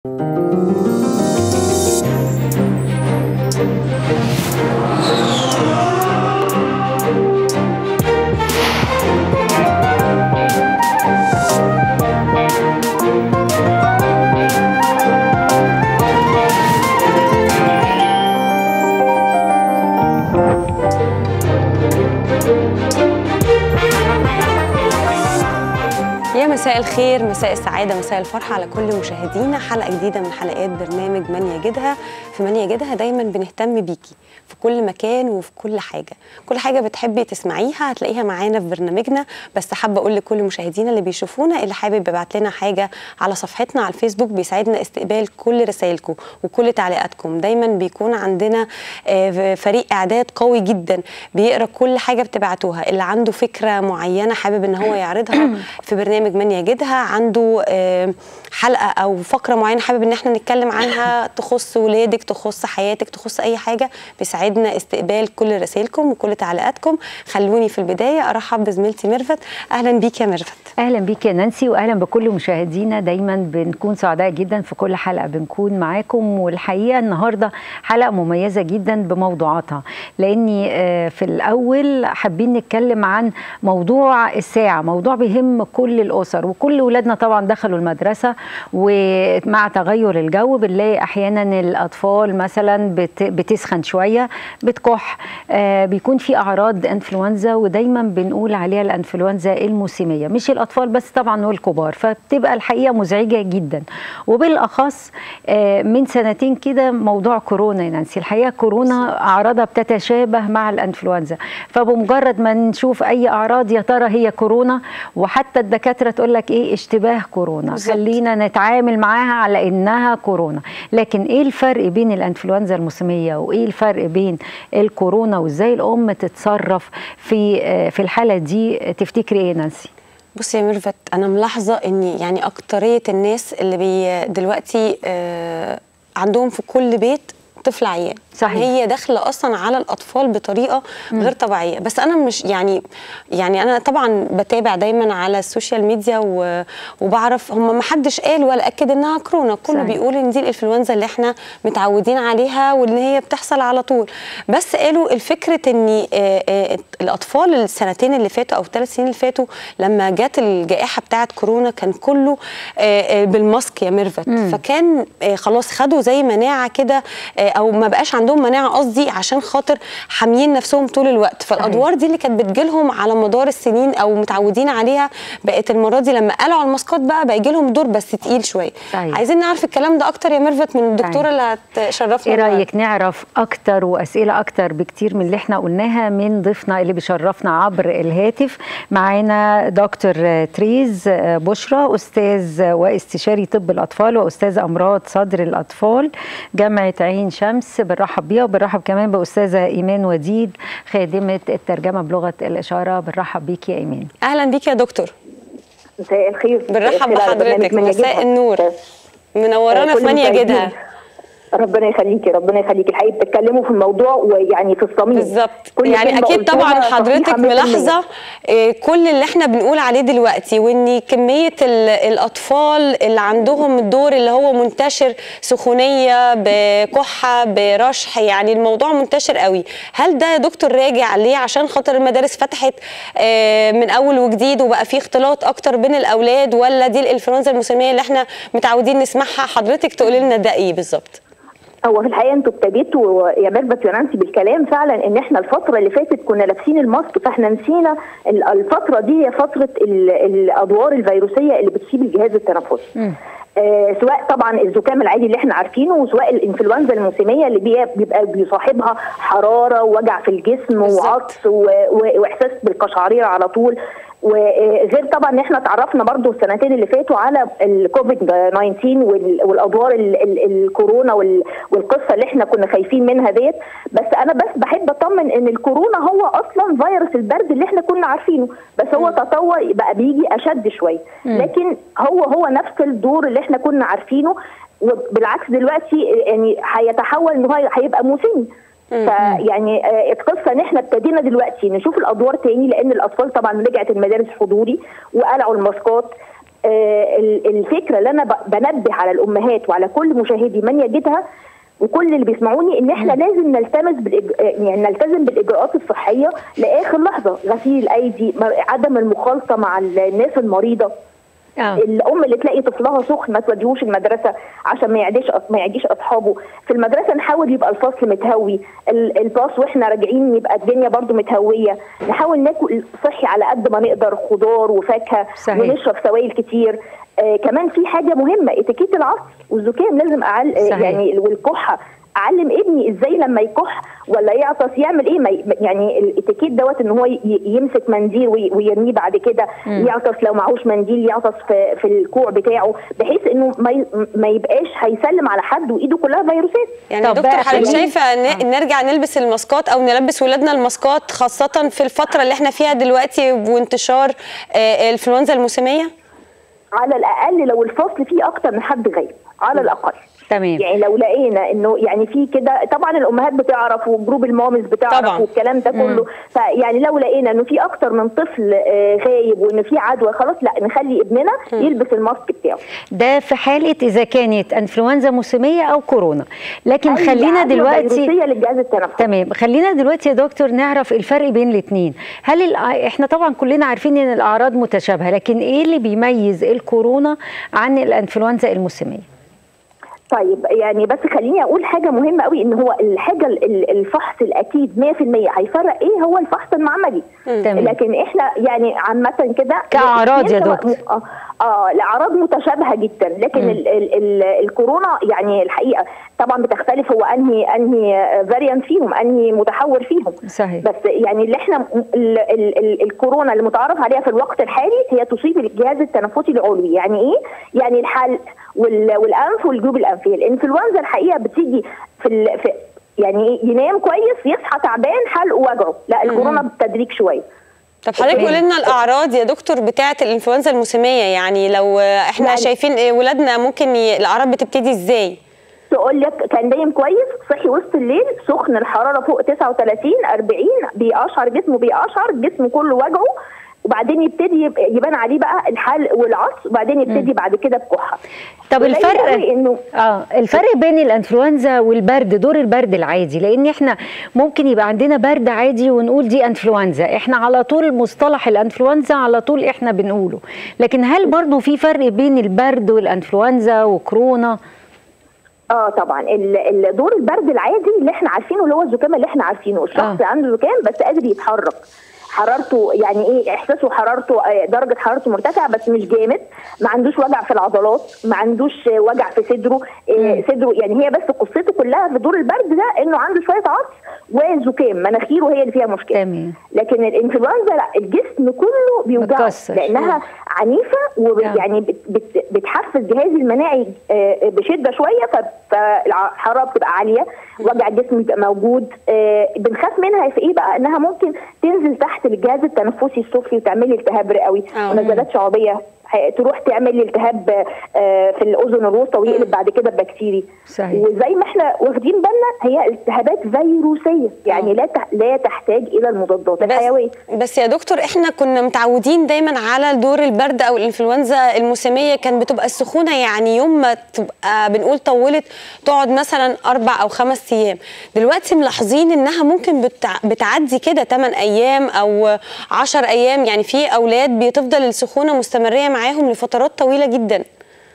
يا مساء الخير مساء السعادة مساء الفرحة على كل مشاهدينا حلقة جديدة من حلقات برنامج من يجدها في من يجدها دايما بنهتم بيكي في كل مكان وفي كل حاجة كل حاجة بتحبي تسمعيها هتلاقيها معانا في برنامجنا بس حابة أقول لكل مشاهدينا اللي بيشوفونا اللي حابب يبعت لنا حاجة على صفحتنا على الفيسبوك بيساعدنا استقبال كل رسائلكم وكل تعليقاتكم دايما بيكون عندنا آه، فريق إعداد قوي جدا بيقرأ كل حاجة بتبعتوها اللي عنده فكرة معينة حابب إن هو يعرضها في برنامج من يجدها عنده آه، حلقة أو فقرة معينة حابب إن احنا نتكلم عنها تخص ولادك تخص حياتك تخص أي حاجة بيساعدنا استقبال كل رسائلكم وكل تعليقاتكم خلوني في البداية أرحب بزميلتي ميرفت أهلا بيك يا ميرفت اهلا بيك يا نانسي واهلا بكل مشاهدينا دايما بنكون سعداء جدا في كل حلقه بنكون معاكم والحقيقه النهارده حلقه مميزه جدا بموضوعاتها لاني آه، في الاول حابين نتكلم عن موضوع الساعه موضوع بيهم كل الاسر وكل ولادنا طبعا دخلوا المدرسه ومع تغير الجو بنلاقي احيانا الاطفال مثلا بت- بتسخن شويه بتكح آه، بيكون في اعراض انفلونزا ودايما بنقول عليها الانفلونزا الموسميه مش الاطفال بس طبعا والكبار فبتبقى الحقيقه مزعجه جدا وبالاخص آه، من سنتين كده موضوع كورونا يا نانسي الحقيقه كورونا اعراضها بتتشابه مع الانفلونزا فبمجرد ما نشوف اي اعراض يا ترى هي كورونا وحتى الدكاتره تقول لك ايه اشتباه كورونا بالظبط. خلينا نتعامل معاها على انها كورونا لكن ايه الفرق بين الانفلونزا الموسميه وايه الفرق بين الكورونا وازاي الام تتصرف في آه، في الحاله دي تفتكري ايه يا نانسي بصي يا ميرفت انا ملاحظه ان يعني اكتريه الناس اللي بي دلوقتي آه عندهم في كل بيت طفل عيان صحيح. هي داخله اصلا على الاطفال بطريقه غير طبيعيه بس انا مش يعني يعني انا طبعا بتابع دايما على السوشيال ميديا و- وبعرف هم ما حدش قال ولا اكد انها كورونا كله صحيح. بيقول ان دي الانفلونزا اللي احنا متعودين عليها وان هي بتحصل على طول بس قالوا الفكره ان آه، آه، الاطفال السنتين اللي فاتوا او الثلاث سنين اللي فاتوا لما جت الجائحه بتاعه كورونا كان كله آه، آه، بالماسك يا ميرفت فكان آه، خلاص خدوا زي مناعه كده آه، او ما بقاش عندهم مناعه قصدي عشان خاطر حاميين نفسهم طول الوقت فالادوار دي اللي كانت بتجيلهم على مدار السنين او متعودين عليها بقت المره دي لما قالوا على الماسكات بقى بقى يجي لهم دور بس تقيل شويه صحيح. عايزين نعرف الكلام ده اكتر يا ميرفت من الدكتوره صحيح. اللي هتشرفنا ايه النهاردة. رايك نعرف اكتر واسئله اكتر بكتير من اللي احنا قلناها من ضيفنا اللي بيشرفنا عبر الهاتف معانا دكتور تريز بشرى استاذ واستشاري طب الاطفال واستاذ امراض صدر الاطفال جامعه عين شمس بنرحب بيها وبنرحب كمان باستاذه ايمان وديد خادمه الترجمه بلغه الاشاره بنرحب بيك يا ايمان اهلا بيك يا دكتور مساء الخير بنرحب مساء الخير على بحضرتك برنامج من مساء يجدها. النور منورانا كل في من المشاهدين. يجدها ربنا يخليكي ربنا يخليكي الحقيقه بتتكلموا في الموضوع ويعني في الصميم بالظبط كل يعني كلمة اكيد قلتوها طبعا صحيحة حضرتك 100%. ملاحظه آه، كل اللي احنا بنقول عليه دلوقتي وان كميه ال- الاطفال اللي عندهم الدور اللي هو منتشر سخونيه بكحه برشح يعني الموضوع منتشر قوي هل ده يا دكتور راجع ليه عشان خاطر المدارس فتحت آه، من اول وجديد وبقى في اختلاط اكتر بين الاولاد ولا دي الانفلونزا الموسميه اللي احنا متعودين نسمعها حضرتك تقولي لنا ده ايه بالظبط هو في الحقيقه انتوا ابتديتوا يا ميرفت يا نانسي بالكلام فعلا ان احنا الفتره اللي فاتت كنا لابسين الماسك فاحنا نسينا ال- الفتره دي هي فتره ال- الادوار الفيروسيه اللي بتصيب الجهاز التنفسي آه سواء طبعا الزكام العادي اللي احنا عارفينه وسواء الانفلونزا الموسميه اللي بي- بيبقى بيصاحبها حراره ووجع في الجسم بالظبط. وعطس و- و- واحساس بالقشعريره على طول وغير طبعا ان احنا تعرفنا برضو السنتين اللي فاتوا على الكوفيد 19 وال- والادوار ال- ال- الكورونا وال- والقصه اللي احنا كنا خايفين منها ديت بس انا بس بحب اطمن ان الكورونا هو اصلا فيروس البرد اللي احنا كنا عارفينه بس هو تطور بقى بيجي اشد شويه لكن هو هو نفس الدور اللي احنا كنا عارفينه وبالعكس دلوقتي يعني هيتحول ان هو هيبقى موسمي فيعني آه، القصه ان احنا ابتدينا دلوقتي نشوف الادوار تاني لان الاطفال طبعا رجعت المدارس حضوري وقلعوا الماسكات آه، ال- الفكره اللي انا ب- بنبه على الامهات وعلى كل مشاهدي من يجدها وكل اللي بيسمعوني ان احنا لازم نلتمس بالإج... يعني نلتزم بالاجراءات الصحيه لاخر لحظه غسيل الايدي م- عدم المخالطه مع الناس المريضه اه الام اللي تلاقي طفلها سخن ما توديهوش المدرسه عشان ما يعديش ما يعديش اصحابه في المدرسه نحاول يبقى الفصل متهوي ال- الباص واحنا راجعين يبقى الدنيا برضو متهويه نحاول ناكل صحي على قد ما نقدر خضار وفاكهه صحيح. ونشرب سوائل كتير آه كمان في حاجه مهمه اتيكيت العصر والزكام لازم اعل آه، صحيح. يعني والكحه اعلم ابني ازاي لما يكح ولا يعطس يعمل ايه ما ي- يعني الاتيكيت دوت ان هو ي- يمسك منديل وي- ويرميه بعد كده يعطس لو معهوش منديل يعطس في, في الكوع بتاعه بحيث انه ما ي- ما يبقاش هيسلم على حد وايده كلها فيروسات يعني طب دكتور بقى حضرتك خليني- شايفه ان نرجع نلبس الماسكات او نلبس ولادنا الماسكات خاصه في الفتره اللي احنا فيها دلوقتي وانتشار آه، الانفلونزا الموسميه على الاقل لو الفصل فيه اكتر من حد غايب على الاقل تمام يعني لو لقينا انه يعني في كده طبعا الامهات بتعرف وجروب المامز بتعرف طبعاً. والكلام ده كله فيعني لو لقينا انه في اكتر من طفل آه، غايب وان في عدوى خلاص لا نخلي ابننا يلبس الماسك بتاعه ده في حاله اذا كانت انفلونزا موسميه او كورونا لكن أي خلينا عدوى دلوقتي فيروسيه للجهاز التنفسي تمام خلينا دلوقتي يا دكتور نعرف الفرق بين الاثنين هل الأ... احنا طبعا كلنا عارفين ان الاعراض متشابهه لكن ايه اللي بيميز الكورونا عن الانفلونزا الموسميه طيب يعني بس خليني اقول حاجه مهمه قوي ان هو الحاجه ال- ال- الفحص الاكيد 100% هيفرق ايه هو الفحص المعملي تمام. لكن احنا يعني عامه كده كأعراض يا سواء- دكتور. اه, آه الاعراض متشابهه جدا لكن ال ال ال الكورونا يعني الحقيقه طبعا بتختلف هو انهي انهي فاريانت فيهم انهي متحور فيهم صحيح. بس يعني اللي احنا ال ال ال الكورونا اللي متعرف عليها في الوقت الحالي هي تصيب الجهاز التنفسي العلوي يعني ايه يعني الحلق وال- والانف والجيوب الانفيه الانفلونزا الحقيقه بتيجي في, ال في يعني إيه؟ ينام كويس يصحى تعبان حلقه وجعه لا الكورونا بالتدريج شويه طب حضرتك أوكي. قولي لنا الاعراض يا دكتور بتاعه الانفلونزا الموسميه يعني لو آه، احنا يعني- شايفين آه، ولادنا ممكن ي... الاعراض بتبتدي ازاي تقول لك كان نايم كويس صحي وسط الليل سخن الحراره فوق 39 40 بيقشعر جسمه بيقشعر جسمه كله وجعه وبعدين يبتدي يب- يبان عليه بقى الحلق والعصب وبعدين يبتدي بعد كده بكحه طب قليل الفرق قوي انه اه الفرق بين الانفلونزا والبرد دور البرد العادي لان احنا ممكن يبقى عندنا برد عادي ونقول دي انفلونزا احنا على طول مصطلح الانفلونزا على طول احنا بنقوله لكن هل برضه في فرق بين البرد والانفلونزا وكورونا اه طبعا ال- ال- دور البرد العادي اللي احنا عارفينه اللي هو الزكام اللي احنا عارفينه الشخص آه. آه. عنده زكام بس قادر يتحرك حرارته يعني ايه احساسه حرارته آه، درجه حرارته مرتفعه بس مش جامد ما عندوش وجع في العضلات ما عندوش آه، وجع في صدره آه، صدره يعني هي بس قصته كلها في دور البرد ده انه عنده شويه عطس وزكام مناخيره هي اللي فيها مشكله تمام. لكن الانفلونزا لا الجسم كله بيوجعه متكسر. لانها عنيفه ويعني بت بت بتحفز جهاز المناعي آه، بشده شويه ف- فالحراره بتبقى عاليه وجع الجسم بيبقى موجود آه، بنخاف منها في ايه بقى انها ممكن تنزل تحت الجهاز التنفسي السفلي وتعمل لي التهاب رئوي آه. ونزلات شعبيه ح- تروح تعمل لي التهاب آه، في الاذن الوسطى ويقلب بعد كده بكتيري صحيح. وزي ما احنا واخدين بالنا هي التهابات فيروسيه يعني آه. لا تح- لا تحتاج الى المضادات الحيويه بس, بس يا دكتور احنا كنا متعودين دايما على دور البرد او الانفلونزا الموسميه كان بتبقى السخونه يعني يوم ما تبقى بنقول طولت تقعد مثلا اربع او خمس ايام دلوقتي ملاحظين انها ممكن بتع... بتعدي كده 8 ايام او 10 ايام يعني في اولاد بتفضل السخونه مستمريه معاهم لفترات طويله جدا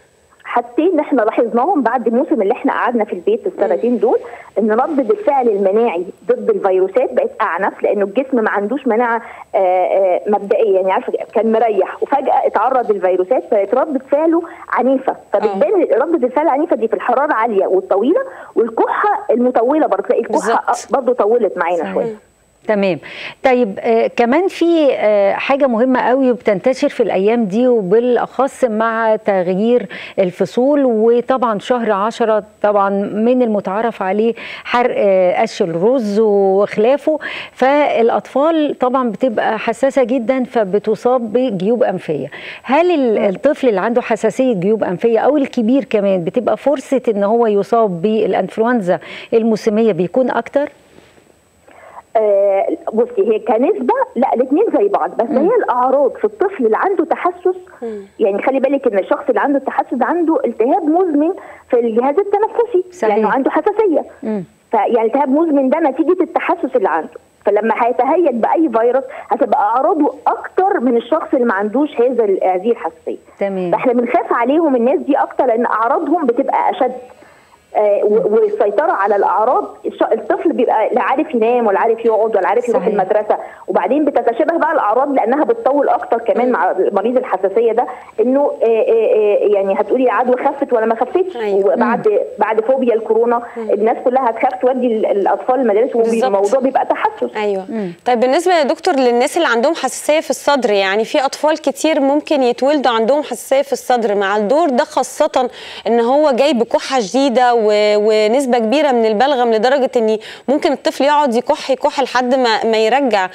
حاجتين احنا لاحظناهم بعد الموسم اللي احنا قعدنا في البيت السنتين دول ان ردة الفعل المناعي ضد الفيروسات بقت اعنف لانه الجسم ما عندوش مناعه آه، آه، مبدئيه يعني عارفه كان مريح وفجاه اتعرض للفيروسات فبقت ردة فعله عنيفه فبتبان ردة الفعل العنيفه دي في الحراره عاليه والطويله والكحه المطوله برضه تلاقي الكحه بالظبط. برضه طولت معانا صحيح. شويه تمام طيب آه كمان في آه حاجة مهمة قوي وبتنتشر في الأيام دي وبالأخص مع تغيير الفصول وطبعا شهر عشرة طبعا من المتعارف عليه حرق آه قش الرز وخلافه فالأطفال طبعا بتبقى حساسة جدا فبتصاب بجيوب أنفية هل ال- الطفل اللي عنده حساسية جيوب أنفية أو الكبير كمان بتبقى فرصة إن هو يصاب بالأنفلونزا الموسمية بيكون أكتر؟ آه بصي هي كنسبه لا الاثنين زي بعض بس هي الاعراض في الطفل اللي عنده تحسس يعني خلي بالك ان الشخص اللي عنده التحسس عنده التهاب مزمن في الجهاز التنفسي صحيح. يعني عنده حساسيه مم. فيعني التهاب مزمن ده نتيجه التحسس اللي عنده فلما هيتهيج باي فيروس هتبقى اعراضه اكتر من الشخص اللي ما عندوش هذا ال- هذه الحساسيه تمام فاحنا بنخاف عليهم الناس دي اكتر لان اعراضهم بتبقى اشد آه، و- والسيطره على الاعراض الش- الطفل بيبقى لا عارف ينام ولا عارف يقعد ولا عارف يروح صحيح. المدرسه وبعدين بتتشابه بقى الاعراض لانها بتطول اكتر كمان مع مريض الحساسيه ده انه آه، آه، آه، يعني هتقولي عدوى خفت ولا ما خفتش أيوة. وبعد بعد فوبيا الكورونا الناس كلها هتخاف تودي ال- الاطفال المدارس بالظبط. والموضوع بيبقى تحسس ايوه طيب بالنسبه يا دكتور للناس اللي عندهم حساسيه في الصدر يعني في اطفال كتير ممكن يتولدوا عندهم حساسيه في الصدر مع الدور ده خاصه ان هو جاي بكحه شديده و... ونسبه كبيره من البلغم لدرجه ان ممكن الطفل يقعد يكح يكح لحد ما ما يرجع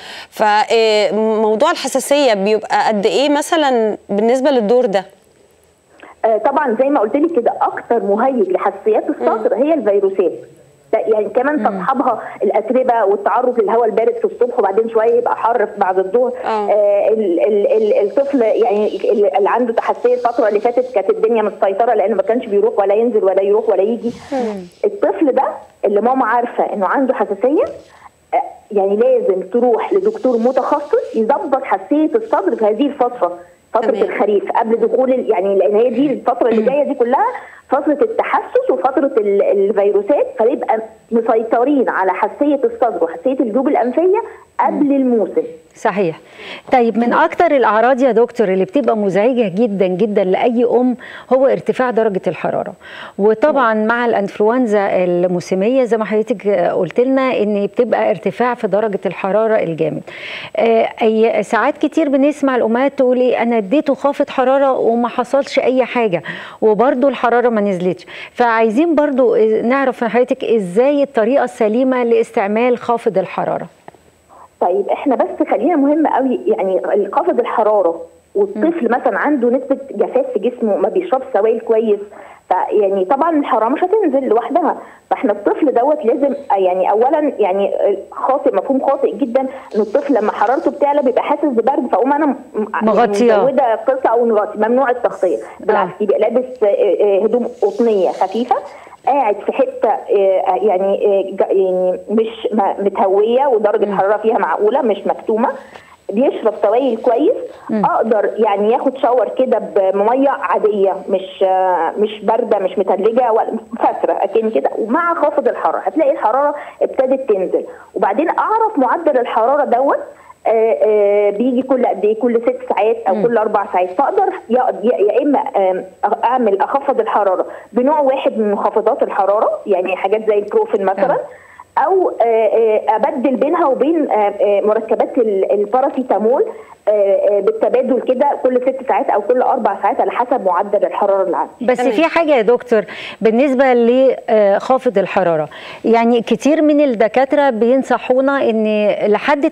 فموضوع الحساسيه بيبقى قد ايه مثلا بالنسبه للدور ده آه، طبعا زي ما قلت لك كده اكتر مهيج لحساسيات الصدر هي الفيروسات ده يعني كمان تصحبها الاتربه والتعرض للهواء البارد في الصبح وبعدين شويه يبقى حر بعد الظهر آه. آه ال- ال- ال- الطفل يعني ال- اللي عنده تحساسيه الفتره اللي فاتت كانت الدنيا مسيطره لانه ما كانش بيروح ولا ينزل ولا يروح ولا يجي الطفل ده اللي ماما عارفه انه عنده حساسيه آه، يعني لازم تروح لدكتور متخصص يظبط حساسيه الصدر في هذه الفتره فتره تمام. الخريف قبل دخول ال- يعني لان هي دي الفتره اللي جايه دي كلها فتره التحسس وفتره ال- الفيروسات فيبقى مسيطرين على حساسيه الصدر وحساسيه الجيوب الانفيه قبل الموسم صحيح طيب من اكتر الاعراض يا دكتور اللي بتبقى مزعجه جدا جدا لاي ام هو ارتفاع درجه الحراره وطبعا مع الانفلونزا الموسميه زي ما حضرتك قلت لنا ان بتبقى ارتفاع في درجه الحراره الجامد آه، اي ساعات كتير بنسمع الامهات تقول ايه انا اديته خافض حراره وما حصلش اي حاجه وبرده الحراره ما نزلتش فعايزين برضو نعرف من حضرتك ازاي الطريقه السليمه لاستعمال خافض الحراره طيب احنا بس خلينا مهم قوي يعني خافض الحراره والطفل مثلا عنده نسبه جفاف في جسمه ما بيشربش سوائل كويس فيعني طبعا الحراره مش هتنزل لوحدها فاحنا الطفل دوت لازم يعني اولا يعني خاطئ مفهوم خاطئ جدا ان الطفل لما حرارته بتعلى بيبقى حاسس ببرد فاقوم انا م- مغطياه. يعني مزوده قصه او نغطي ممنوع التغطيه بالعكس يبقى لابس آه، آه، هدوم قطنيه خفيفه قاعد في حته آه، يعني آه، ج- يعني مش م- متهويه ودرجه الحراره فيها معقوله مش مكتومه بيشرب سوائل كويس اقدر يعني ياخد شاور كده بميه عاديه مش آه، مش بارده مش متلجه ولا فتره اكن كده ومع خافض الحراره هتلاقي الحراره ابتدت تنزل وبعدين اعرف معدل الحراره دوت آه، آه، بيجي كل قد ايه كل ست ساعات او كل اربع ساعات فاقدر يا يا- يا اما آم، اعمل اخفض الحراره بنوع واحد من منخفضات الحراره يعني حاجات زي البروفين مثلا او آه، آه، ابدل بينها وبين آه، آه، مركبات ال- الباراسيتامول آه، آه، بالتبادل كده كل ست ساعات او كل اربع ساعات على حسب معدل الحراره اللي عندي بس تمام. في حاجه يا دكتور بالنسبه لخافض الحراره يعني كتير من الدكاتره بينصحونا ان لحد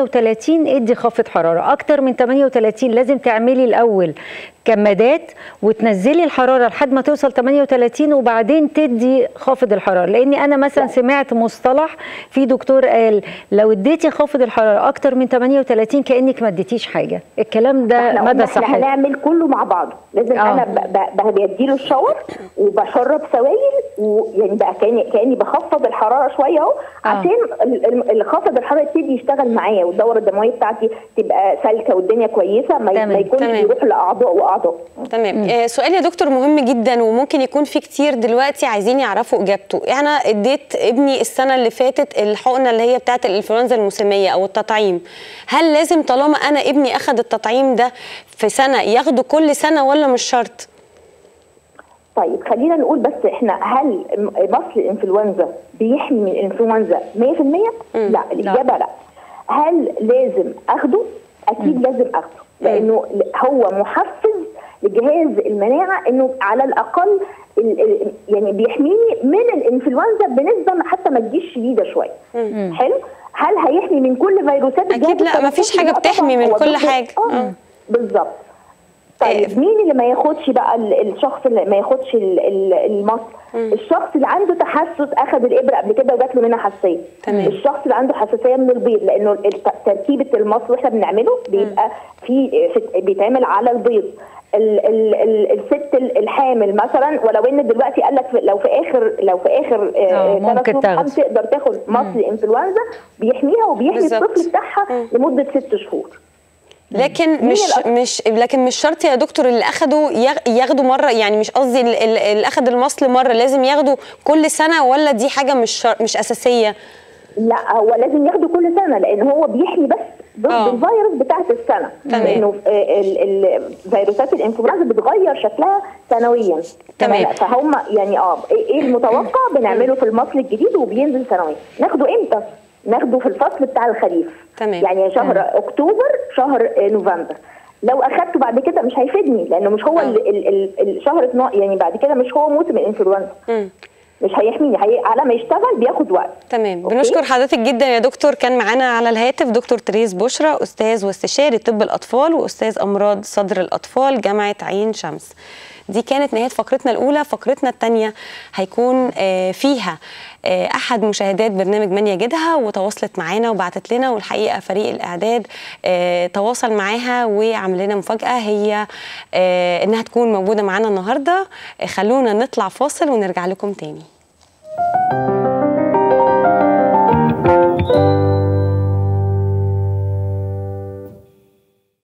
38 ادي خافض حراره اكتر من 38 لازم تعملي الاول كمادات وتنزلي الحراره لحد ما توصل 38 وبعدين تدي خافض الحراره لاني انا مثلا سمعت مصطلح في دكتور قال لو اديتي خافض الحراره اكتر من 38 كانك ما اديتيش حاجه الكلام ده احنا مدى قلنا احنا صحيح هنعمل كله مع بعضه لازم آه. انا ب- ب- بديله الشاور وبشرب سوائل ويعني بقى كاني كاني بخفض الحراره شويه اهو عشان ال- ال- الخفض الحراره يبتدي يشتغل معايا والدوره الدمويه بتاعتي تبقى سالكه والدنيا كويسه ما, تمام. ما يكونش تمام. بيروح لاعضاء واعضاء تمام آه سؤال يا دكتور مهم جدا وممكن يكون في كتير دلوقتي عايزين يعرفوا اجابته انا اديت ابني السنه اللي فاتت الحقنه اللي هي بتاعه الانفلونزا الموسميه او التطعيم هل لازم طالما انا ابني اخذ التطعيم ده في سنه ياخده كل سنه ولا مش شرط طيب خلينا نقول بس احنا هل م- مصل الانفلونزا بيحمي من الانفلونزا 100%؟ لا الاجابه لا. هل لازم اخده؟ اكيد لازم اخده لانه ل- هو محفز لجهاز المناعه انه على الاقل ال- ال- يعني بيحميني من الانفلونزا بنسبه حتى ما تجيش شديده شويه. حلو؟ هل هيحمي من كل فيروسات أكيد الجهاز لا، مفيش التنفسي؟ حاجة لا طبعاً، بتحمي من هو كل ضد- حاجة. اه آه. بالظبط طيب مين اللي ما ياخدش بقى ال- الشخص اللي ما ياخدش ال- ال- المصل الشخص اللي عنده تحسس اخذ الابره قبل كده وجات له منها حساسيه تمام. الشخص اللي عنده حساسيه من البيض لانه الت- تركيبه المصل واحنا بنعمله بيبقى في في- بيتعمل على البيض ال ال ال الست ال- الحامل مثلا ولو ان دلوقتي قال لك لو في اخر لو في اخر آه، آه، ممكن ثلاث شهور تاخد. حمل تقدر تاخد مصل انفلونزا بيحميها وبيحمي بالظبط. الطفل بتاعها لمده ست شهور لكن مش الأك- مش لكن مش شرط يا دكتور اللي اخدوا ياخ- ياخدوا مره يعني مش قصدي ال- ال- اللي اخد المصل مره لازم ياخده كل سنه ولا دي حاجه مش شر- مش اساسيه لا هو لازم ياخده كل سنه لان هو بيحمي بس ضد آه. الفيروس بتاعت السنه تمام. لانه آه، ال- ال- فيروسات الانفلونزا بتغير شكلها سنويا تمام. فهم يعني اه ايه إيه المتوقع بنعمله في المصل الجديد وبينزل سنويا ناخده امتى ناخده في الفصل بتاع الخريف تمام. يعني شهر اكتوبر شهر آه، نوفمبر لو اخدته بعد كده مش هيفيدني لانه مش هو آه. ال- ال- ال- الشهر 12 يعني بعد كده مش هو موسم الانفلونزا مم. مش هيحميني هي على ما يشتغل بياخد وقت تمام أوكي. بنشكر حضرتك جدا يا دكتور كان معانا على الهاتف دكتور تريز بشرى استاذ واستشاري طب الاطفال واستاذ امراض صدر الاطفال جامعه عين شمس دي كانت نهايه فقرتنا الاولى فقرتنا الثانيه هيكون آه، فيها آه، احد مشاهدات برنامج من يجدها وتواصلت معانا وبعتت لنا والحقيقه فريق الاعداد آه، تواصل معاها وعمل لنا مفاجاه هي آه، انها تكون موجوده معانا النهارده آه، خلونا نطلع فاصل ونرجع لكم تاني